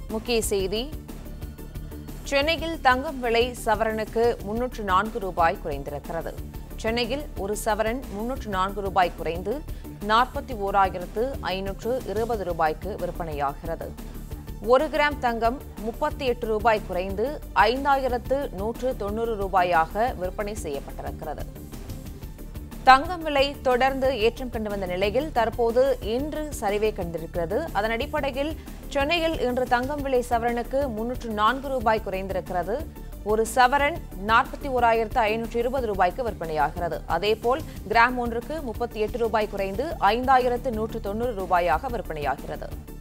முக்கிய செய்தி சென்னையில் தங்கம் விலை சவரனுக்கு முன்னூற்று நான்கு ரூபாய் குறைந்திருக்கிறது சென்னையில் ஒரு சவரன் முன்னூற்று நான்கு ரூபாய் குறைந்து நாற்பத்தி ஓராயிரத்து ஐநூற்று இருபது ரூபாய்க்கு விற்பனையாகிறது ஒரு கிராம் தங்கம் முப்பத்தி எட்டு ரூபாய் குறைந்து ஐந்தாயிரத்து நூற்று தொண்ணூறு ரூபாயாக விற்பனை செய்யப்பட்டிருக்கிறது தங்கம் விலை தொடர்ந்து ஏற்றம் கண்டு வந்த நிலையில் தற்போது இன்று சரிவை கண்டிருக்கிறது அதன் அடிப்படையில் சென்னையில் இன்று தங்கம் விலை சவரனுக்கு முன்னூற்று நான்கு ரூபாய் குறைந்திருக்கிறது ஒரு சவரன் நாற்பத்தி ஓராயிரத்து ஐநூற்று இருபது ரூபாய்க்கு விற்பனையாகிறது அதேபோல் கிராம் ஒன்றுக்கு முப்பத்தி எட்டு ரூபாய் குறைந்து ஐந்தாயிரத்து நூற்று தொண்ணூறு ரூபாயாக விற்பனையாகிறது